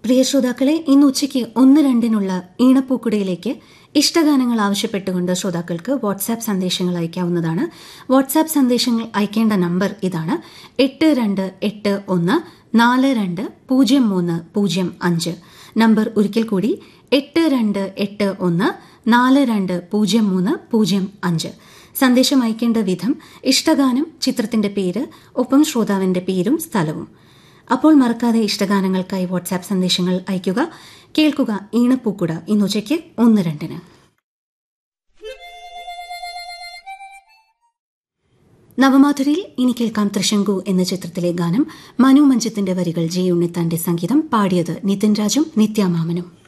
പ്രിയ ശ്രോതാക്കളെ ഇന്ന് ഉച്ചയ്ക്ക് ഒന്ന് രണ്ടിനുള്ള ഈണപ്പൂക്കുടയിലേക്ക് ഇഷ്ടഗാനങ്ങൾ ആവശ്യപ്പെട്ടുകൊണ്ട് ശ്രോതാക്കൾക്ക് വാട്സാപ്പ് സന്ദേശങ്ങൾ അയക്കാവുന്നതാണ് വാട്സാപ്പ് സന്ദേശങ്ങൾ അയക്കേണ്ട നമ്പർ ഇതാണ് എട്ട് രണ്ട് എട്ട് ഒന്ന് നാല് രണ്ട് പൂജ്യം മൂന്ന് പൂജ്യം അഞ്ച് നമ്പർ ഒരിക്കൽ കൂടി എട്ട് രണ്ട് എട്ട് ഒന്ന് നാല് രണ്ട് പൂജ്യം മൂന്ന് പൂജ്യം അഞ്ച് സന്ദേശം അയക്കേണ്ട വിധം ഇഷ്ടഗാനം ചിത്രത്തിന്റെ പേര് ഒപ്പം ശ്രോതാവിന്റെ പേരും സ്ഥലവും അപ്പോൾ മറക്കാതെ ഇഷ്ടഗാനങ്ങൾക്കായി വാട്സാപ്പ് സന്ദേശങ്ങൾ അയയ്ക്കുക കേൾക്കുക ഈണപ്പൂക്കുട ഇന്നുച്ചയ്ക്ക് ഒന്ന് രണ്ടിന് നവമാധുരിയിൽ ഇനി കേൾക്കാം തൃശങ്കു എന്ന ചിത്രത്തിലെ ഗാനം മനു മഞ്ചത്തിന്റെ വരികൾ ജി ഉണ്ണിത്താന്റെ സംഗീതം പാടിയത് നിതിൻ രാജും നിത്യാമാമനും